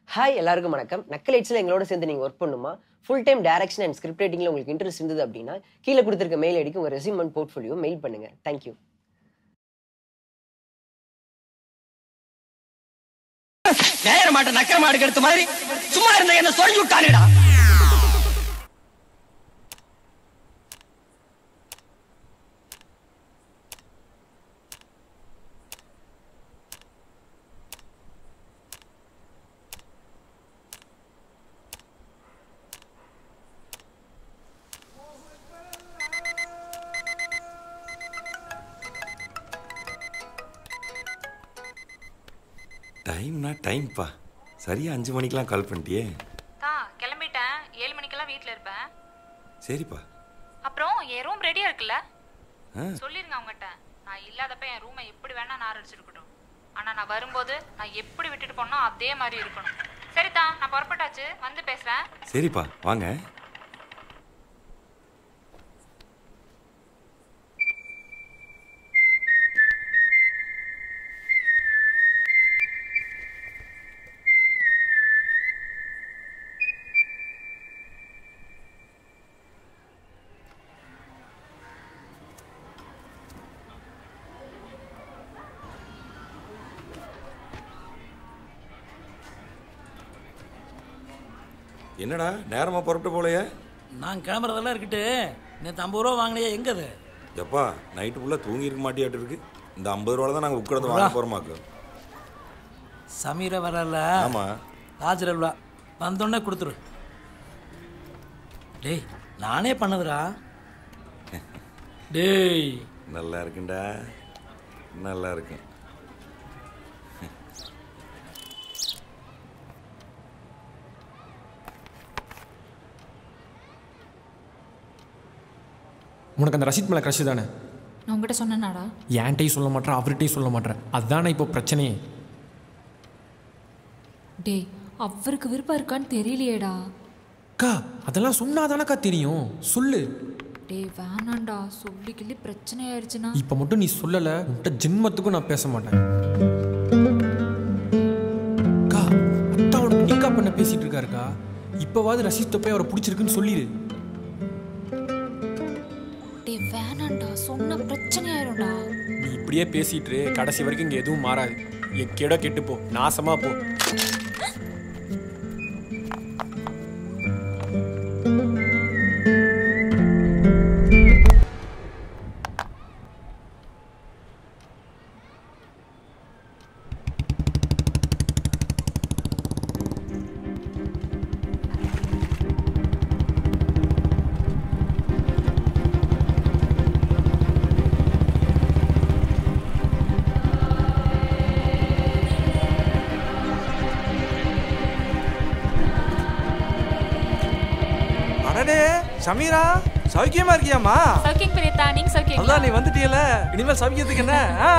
Hi எல்லாருக்கும் வணக்கம் நக்கலைட்ஸில் எங்களோட சேர்ந்து நீங்கள் ஒர்க் பண்ணுமா full time direction and script ரைட்டிங்கில் உங்களுக்கு இன்ட்ரெஸ்ட் இருந்தது அப்படின்னா கீழே கொடுத்துருக்க மெயில் ஐடிக்கு உங்கள் ரெசியூம் அண்ட் போர்ட்ஃபோலியோ மெயில் பண்ணுங்கள் தேங்க்யூ நேர மாட்ட நக்கர மாடு எடுத்த மாதிரி சும்மா இருந்த என்ன சொல்லி விட்டானுடா டைம்னா டைம்ப்பா சரியா அஞ்சு மணிக்கெலாம் கால் பண்ணிட்டியே தா கிளம்பிட்டேன் ஏழு மணிக்கெல்லாம் வீட்டில் இருப்பேன் சரிப்பா அப்புறம் என் ரூம் ரெடியா இருக்குல்ல ஆ சொல்லிருங்க அவங்ககிட்ட நான் இல்லாதப்ப என் ரூமை எப்படி வேணா நார் அடிச்சிருக்கட்டும் ஆனா நான் வரும்போது நான் எப்படி விட்டுட்டு போனோ அதே மாதிரி இருக்கணும் சரிதா நான் புறப்பட்டாச்சு வந்து பேசுறேன் சரிப்பா வாங்க என்னடா நேரமா புறப்பட்டு போலையே நான் கிளம்புறதெல்லாம் இருக்கட்டு நேற்று ஐம்பது ரூபா வாங்கினியா எங்க அது எப்பா நைட்டு ஃபுல்லாக தூங்கி இருக்க மாட்டியாட்டு இருக்கு இந்த ஐம்பது ரூபா தான் நாங்கள் உட்காந்து வாங்க போகிறோமாக்கு சமீர வரல ஆமாம் ராஜரல்வா வந்தோடனே கொடுத்துரு டேய் நானே பண்ணதுடா டேய் நல்லா இருக்குண்டா நல்லா இருக்கு உனக்கு அந்த ரசீத் மேலே க்ரஷ் தானே நான் உங்ககிட்ட சொன்னேனாடா என்கிட்டையும் சொல்ல மாட்டேன் அவர்கிட்டையும் சொல்ல மாட்டேன் அதுதானே இப்போ பிரச்சனையே டேய் அவருக்கு விருப்பம் இருக்கான்னு தெரியலையேடா அக்கா அதெல்லாம் சொன்னாதானக்கா தெரியும் சொல்லு டேய் வேணாண்டா சொல்லி கிள்ளி பிரச்சனை ஆயிடுச்சுன்னா இப்போ மட்டும் நீ சொல்லலை உன்கிட்ட ஜென்மத்துக்கும் நான் பேச மாட்டேன் அக்கா அத்தா உனக்கு நிக்கா பண்ண பேசிட்டு இருக்காருக்கா இப்போவாது ரசீத்தை போய் அவரை பிடிச்சிருக்குன்னு சொல்லிடு டேய் வேணாண்டா சொன்ன பிரச்சனை ஆயிரும்டா நீ இப்படியே பேசிட்டு இரு, கடைசி வரைக்கும் இங்கே எதுவும் மாறாது என் கெட கெட்டு போ நாசமா போ அடடே சமீரா சௌக்கியமா இருக்கியாம்மா சௌக்கியம் பெரியதா நீங்க சௌக்கியம் அதான் நீ வந்துட்டியல இனிமேல் சௌக்கியத்துக்கு என்ன ஆ?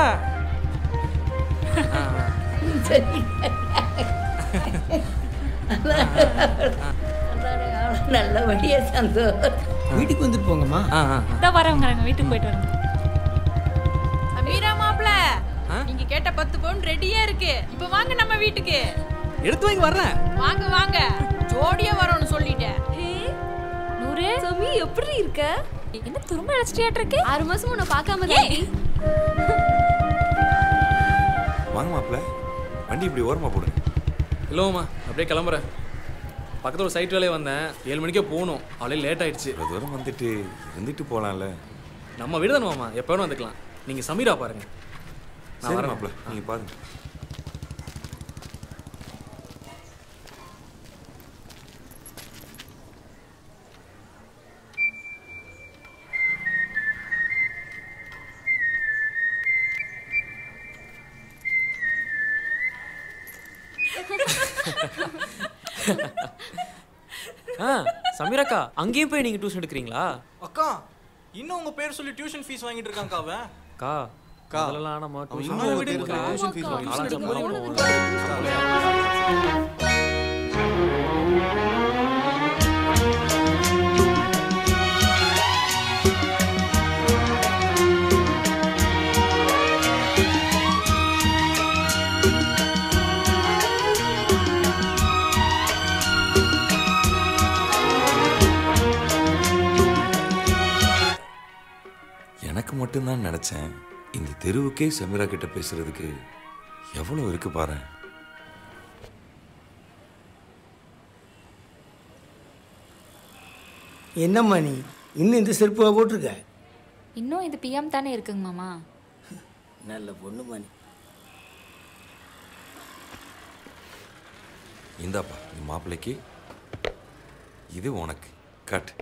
நல்லபடியா சந்தோஷம் வீட்டுக்கு வந்துட்டு போங்கம்மா ஆ, ஆ, ஆ. தான் வரவங்க வீட்டுக்கு போயிட்டு வரேன் அமீரா மாப்ள நீங்க கேட்ட பத்து பவுன் ரெடியா இருக்கு இப்ப வாங்க நம்ம வீட்டுக்கு எடுத்து வாங்கி வர்றேன் வாங்க வாங்க ஜோடியா வரோம்னு சொல்லிட்டேன் நூறு சமி எப்படி இருக்க என்ன திரும்ப அழைச்சிட்டியாட்டு இருக்கு ஆறு மாசம் உன்னை பார்க்காம ஏய். வாங்க மாப்பிள்ள வண்டி இப்படி ஓரமாக போடுங்க இல்லைம்மா அப்படியே கிளம்புறேன் பக்கத்தில் ஒரு சைட் வேலையை வந்தேன் ஏழு மணிக்கே போகணும் அவளே லேட் ஆயிடுச்சு இவ்வளோ தூரம் வந்துட்டு இருந்துட்டு போகலாம்ல நம்ம வீடு தானே மாமா எப்போ வேணும் வந்துக்கலாம் நீங்கள் சமீரா பாருங்க நான் சரி வரேன் மாப்பிள்ள நீங்கள் பாருங்க ஆ சமீராக்கா அங்கேயும் போய் நீங்கள் டியூஷன் எடுக்கிறீங்களா அக்கா இன்னும் உங்க பேர் சொல்லி டியூஷன் ஃபீஸ் வாங்கிட்டு இருக்காங்க அவன் கா கா. அதெல்லாம் நம்ம அவன் டியூஷன் இன்னொரு வீடு இருக்கு. டியூஷன் ஃபீஸ் ஆமா, வாங்கி சம்பளம் மட்டும்தான் நினச்சேன் இந்த தெருவுக்கே சமீரா கிட்ட பேசுறதுக்கு எவ்வளோ இருக்கு பாரு என்னம்மா நீ இன்னும் இந்த செருப்பாக போட்டிருக்க இன்னும் இது பிஎம் தானே இருக்குங்க மாமா நல்ல பொண்ணுமா நீ இந்தாப்பா இந்த மாப்பிள்ளைக்கு இது உனக்கு கட்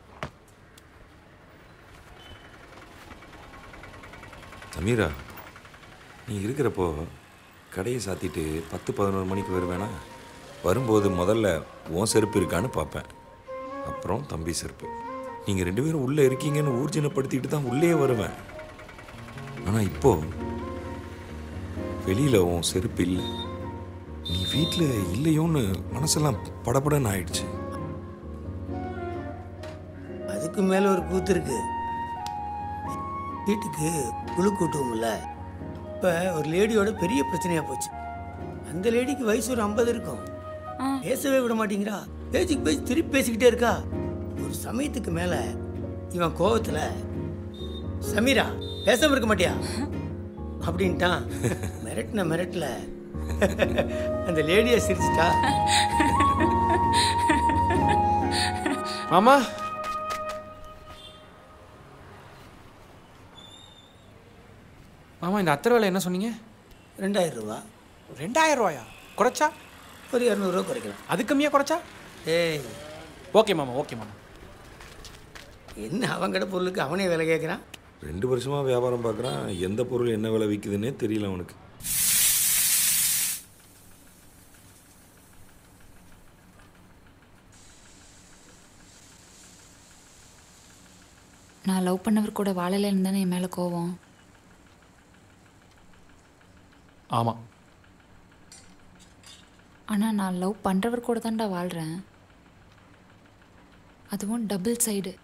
சமீரா நீ இருக்கிறப்போ கடையை சாத்திட்டு பத்து பதினோரு மணிக்கு வருவேனா வரும்போது முதல்ல உன் செருப்பு இருக்கான்னு பார்ப்பேன் அப்புறம் தம்பி செருப்பு நீங்கள் ரெண்டு பேரும் உள்ளே இருக்கீங்கன்னு ஊர்ஜனப்படுத்திட்டு தான் உள்ளே வருவேன் ஆனால் இப்போ வெளியில் உன் செருப்பு இல்லை நீ வீட்டில் இல்லையோன்னு மனசெல்லாம் படபடன்னு ஆயிடுச்சு அதுக்கு மேலே ஒரு கூத்து இருக்கு வீட்டுக்கு குழு கூட்டுவோம்ல இப்போ ஒரு லேடியோட பெரிய பிரச்சனையாக போச்சு அந்த லேடிக்கு வயசு ஒரு ஐம்பது இருக்கும் பேசவே விட மாட்டேங்கிறா பேச்சுக்கு பேச்சு திருப்பி பேசிக்கிட்டே இருக்கா ஒரு சமயத்துக்கு மேலே இவன் கோவத்துல சமீரா பேசாம இருக்க மாட்டியா அப்படின்ட்டான் மிரட்டின மிரட்டல அந்த லேடியை சிரிச்சிட்டா மாமா மாமா இந்த அத்தரை வேலை என்ன சொன்னீங்க ரெண்டாயிரம் ரூபா ரெண்டாயிரம் ரூபாயா குறைச்சா ஒரு இரநூறுவா குறைக்கலாம் அது கம்மியாக குறைச்சா ஏய் ஓகே மாமா ஓகே மாமா என்ன அவன் கடை பொருளுக்கு அவனே விலை கேட்குறான் ரெண்டு வருஷமாக வியாபாரம் பார்க்குறான் எந்த பொருள் என்ன விலை விற்குதுன்னே தெரியல அவனுக்கு நான் லவ் பண்ணவர் கூட வாழலைன்னு தானே என் மேலே கோவம் ஆமாம் ஆனால் நான் லவ் பண்ணுறவர் கூட தான்டா வாழ்கிறேன் அதுவும் டபுள் சைடு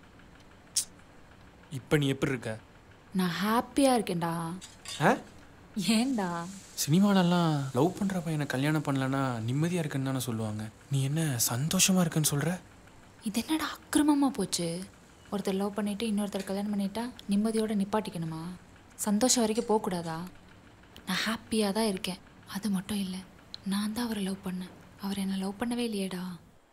இப்போ நீ எப்படி இருக்க நான் ஹாப்பியாக இருக்கேன்டா ஆ ஏன்டா சினிமாலெல்லாம் லவ் பண்ணுற பையனை கல்யாணம் பண்ணலன்னா நிம்மதியாக இருக்குன்னு தானே சொல்லுவாங்க நீ என்ன சந்தோஷமாக இருக்குன்னு சொல்கிற இது என்னடா அக்கிரமமாக போச்சு ஒருத்தர் லவ் பண்ணிட்டு இன்னொருத்தர் கல்யாணம் பண்ணிட்டா நிம்மதியோட நிப்பாட்டிக்கணுமா சந்தோஷம் வரைக்கும் போகக்கூடாதா நான் ஹாப்பியாக தான் இருக்கேன் அது மட்டும் இல்லை நான் தான் அவரை லவ் பண்ணேன் அவர் என்னை லவ் பண்ணவே இல்லையேடா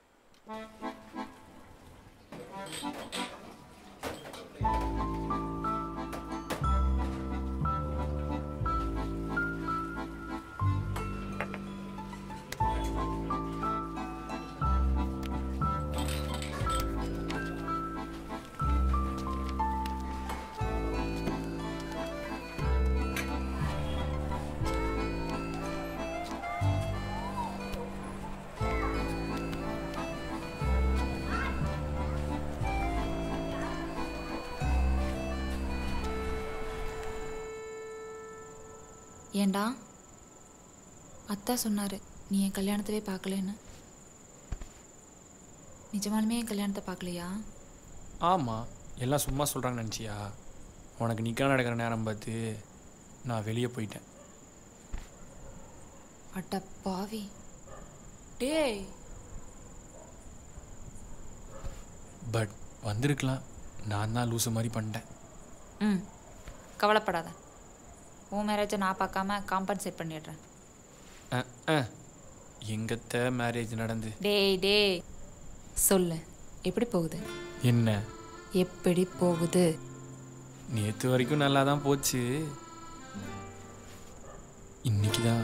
ஏன்டா அத்தா சொன்னார் நீ என் கல்யாணத்தவே பார்க்கலன்னு நிஜமாலுமே என் கல்யாணத்தை பார்க்கலையா ஆமாம் எல்லாம் சும்மா சொல்கிறாங்கன்னு நினச்சியா உனக்கு நிற்க நடக்கிற நேரம் பார்த்து நான் வெளியே போயிட்டேன் அட்ட பாவி டேய் பட் வந்திருக்கலாம் நான் தான் லூசு மாதிரி பண்ணிட்டேன் ம் கவலைப்படாத உன் மேரேஜை நான் பார்க்காம காம்பன்சேட் பண்ணிடுறேன் அஹ், அஹ். எங்கத்த மேரேஜ் நடந்து டேய் டேய் சொல்லு எப்படி போகுது என்ன எப்படி போகுது நேற்று வரைக்கும் நல்லா தான் போச்சு இன்னைக்கு தான்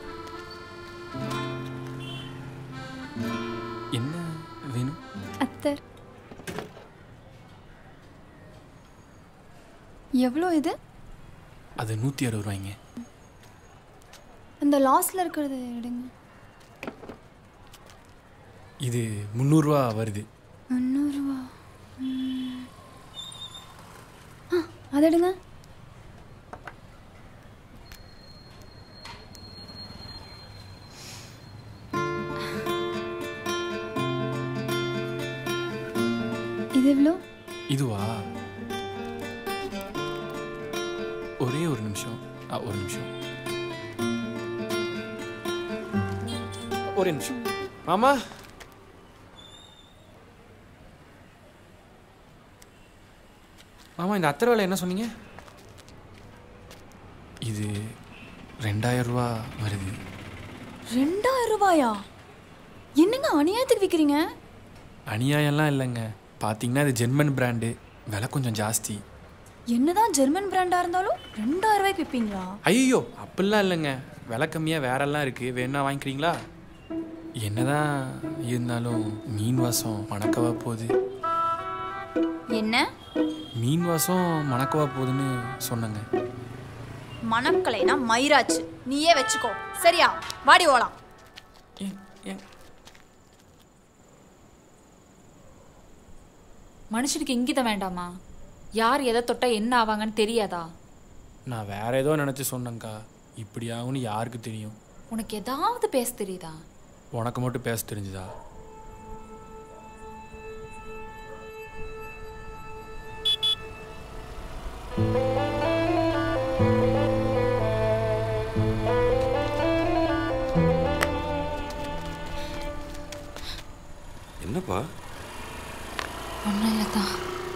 என்ன வேணும் அத்தர் எவ்வளோ இது அது நூற்றி அறுபது ரூபாய்ங்க அந்த லாஸ்ட்ல இருக்கிறது எடுங்க இது முந்நூறுரூவா வருது முந்நூறுவா ம். ஆ அதை எடுங்க இது எவ்வளோ இதுவா ஒரே ஒரு நிமிஷம் ஆ, ஒரு நிமிஷம் ஒரு நிமிஷம் மாமா மாமா இந்த அத்தர் வேலை என்ன சொன்னீங்க இது ரெண்டாயிரம் ரூபா வருது ரெண்டாயிரம் ரூபாயா என்னங்க அநியாயத்துக்கு விற்கிறீங்க அநியாயம்லாம் இல்லைங்க பார்த்தீங்கன்னா இது ஜெர்மன் பிராண்டு விலை கொஞ்சம் ஜாஸ்தி என்னதான் ஜெர்மன் பிராண்டா இருந்தாலும் ரெண்டாயிரம் ரூபாய்க்கு விற்பீங்களா ஐயோ அப்படிலாம் இல்லைங்க விலை கம்மியாக வேறெல்லாம் இருக்குது வேணா வாங்கிக்கிறீங்களா என்னதான் இருந்தாலும் மீன் வாசம் மணக்கவா போகுது என்ன மீன் வாசம் மணக்கவா போகுதுன்னு சொன்னங்க மணக்கலைனா மயிராச்சு நீயே வச்சுக்கோ சரியா வாடி ஓலாம் மனுஷனுக்கு இங்கிதம் வேண்டாமா யார் எதை தொட்டா என்ன ஆவாங்கன்னு தெரியாதா நான் வேற ஏதோ நினச்சி சொன்னேங்க்கா இப்படி ஆகும்னு யாருக்கு தெரியும் உனக்கு ஏதாவது பேச தெரியுதா உனக்கு மட்டும் பேச தெரிஞ்சுதா என்னப்பா ஒன்றும் இல்லைதான்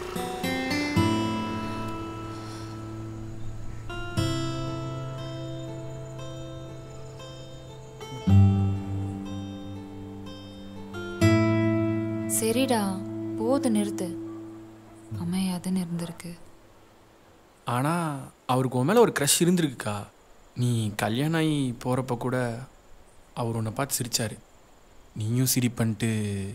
சரிடா போது நிறுத்து அமையாதுன்னு இருந்திருக்கு ஆனால் அவருக்கு உன் மேலே ஒரு க்ரஷ் இருந்திருக்குக்கா நீ கல்யாணம் ஆகி போகிறப்ப கூட அவர் உன்னை பார்த்து சிரிச்சாரு நீயும் சிரிப்பன்ட்டு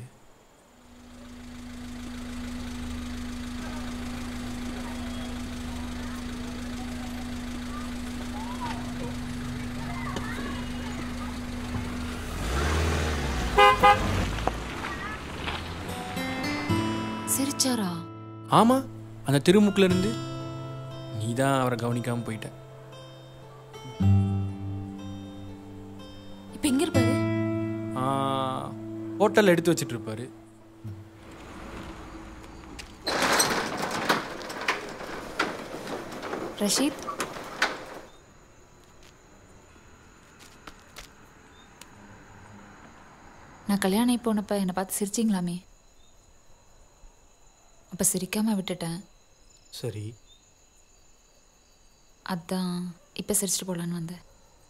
சிரிச்சாரா ஆமாம் அந்த திருமுக்கில் இருந்து நீ தான் அவரை கவனிக்காமல் போயிட்ட இப்போ எங்க இருப்பாரு ஹோட்டலில் எடுத்து வச்சிட்டு இருப்பாரு ரஷீத் நான் கல்யாணம் ஆகி போனப்ப என்னை பார்த்து சிரிச்சிங்களாமே அப்போ சிரிக்காம விட்டுட்டேன் சரி அதான் இப்போ சிரிச்சிட்டு போகலான்னு வந்தேன்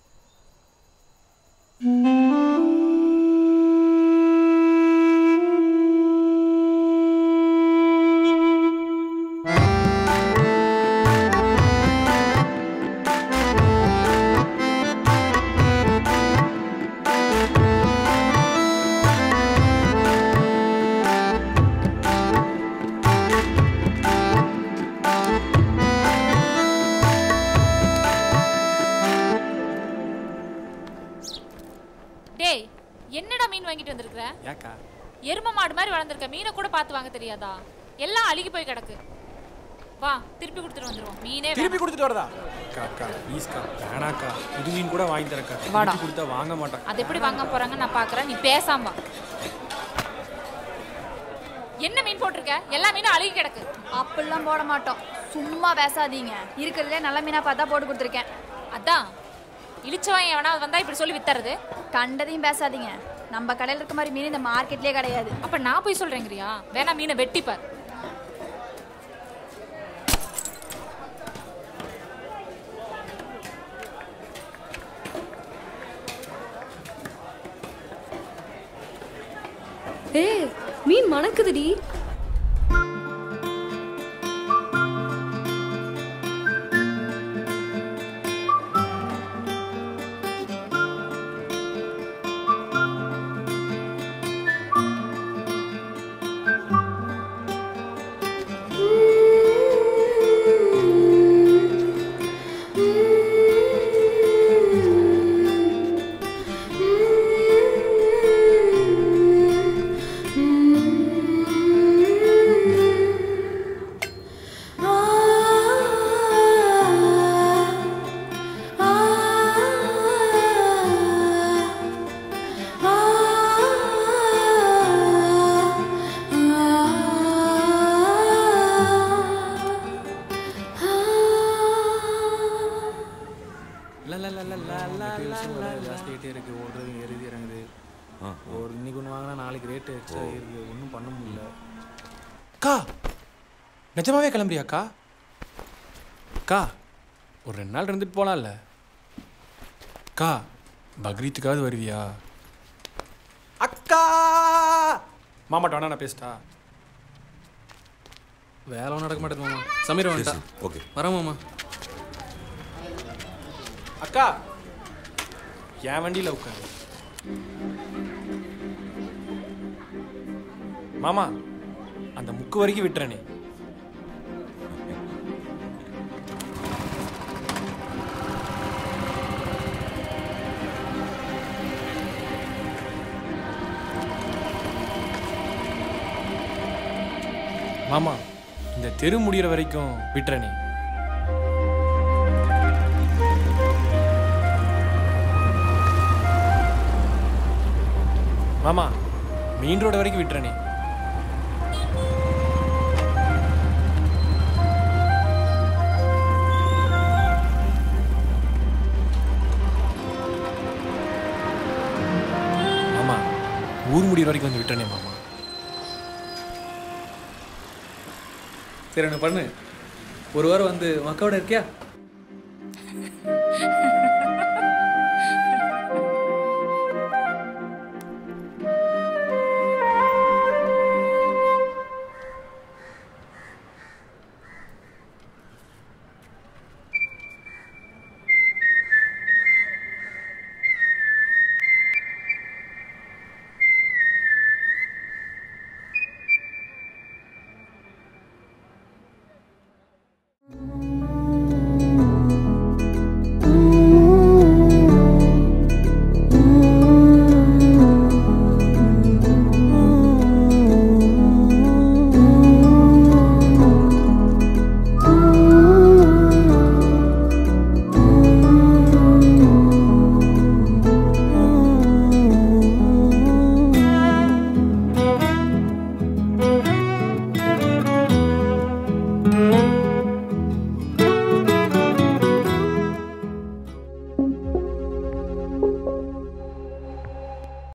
டேய் என்னடா மீன் வாங்கிட்டு வந்திருக்கிற ஏக்கா எரும மாடு மாதிரி வளர்ந்துருக்க மீனை கூட பார்த்து வாங்க தெரியாதா எல்லாம் அழுகி போய் கிடக்கு வா திருப்பி கொடுத்துட்டு வந்துருவோம் மீனே திருப்பி வேணாம். கொடுத்துட்டு வரதா அக்கா அக்கா ப்ளீஸ்க்கா வேணாக்கா புது மீன் கூட வாங்கி தரக்கா வாடா. திருப்பி கொடுத்தா வாங்க மாட்டேன் அது எப்படி வாங்க போறாங்க நான் பாக்குறேன் நீ பேசாம வா. என்ன மீன் போட்டிருக்க எல்லா மீனும் அழுகி கிடக்கு அப்படிலாம் போட மாட்டோம் சும்மா பேசாதீங்க இருக்கிறதுலே நல்ல மீனா பார்த்தா போட்டு கொடுத்துருக்கேன் அதான் இழிச்சவன் எவனாவது வந்தா இப்படி சொல்லி வித்தறது கண்டதையும் பேசாதீங்க நம்ம கடையில் இருக்க மாதிரி மீன் இந்த மார்க்கெட்லயே கிடையாது அப்ப நான் போய் சொல்றேங்கிறியா வேணா மீனை வெட்டிப்பார் ஏய் மீன் மணக்குதுடி ஜாஸ்தியாகிட்டே இருக்கு ஓடுறது ஏறுது இறங்குது ஆ, ஒரு இன்னைக்கு ஒன்று வாங்கினா நாளைக்கு ரேட்டு எக்ஸ்ட்ரா ஏறுது ஒன்றும் பண்ண முடியல அக்கா நிஜமாவே கிளம்புறியாக்கா அக்கா ஒரு ரெண்டு நாள் இருந்துட்டு போகலாம்ல அக்கா பக்ரீத்துக்காவது வருவியா அக்கா மாமாட்ட வேணா நான் பேசிட்டா வேலை ஒன்றும் நடக்க மாட்டேது மாமா சமீர் வந்துட்டா ஓகே வரேன் மாமா அக்கா என் வண்டியில் உட்காரு மாமா அந்த முக்கு வரைக்கும் விட்டுறனே மாமா இந்த தெரு முடிகிற வரைக்கும் விட்டுறனே மாமா மெயின் ரோடு வரைக்கும் விட்டுறனே மாமா ஊர் முடிகிற வரைக்கும் வந்து விட்டுறனே மாமா சரி ஒன்று பண்ணு ஒரு வாரம் வந்து உன் அக்காவோட இருக்கியா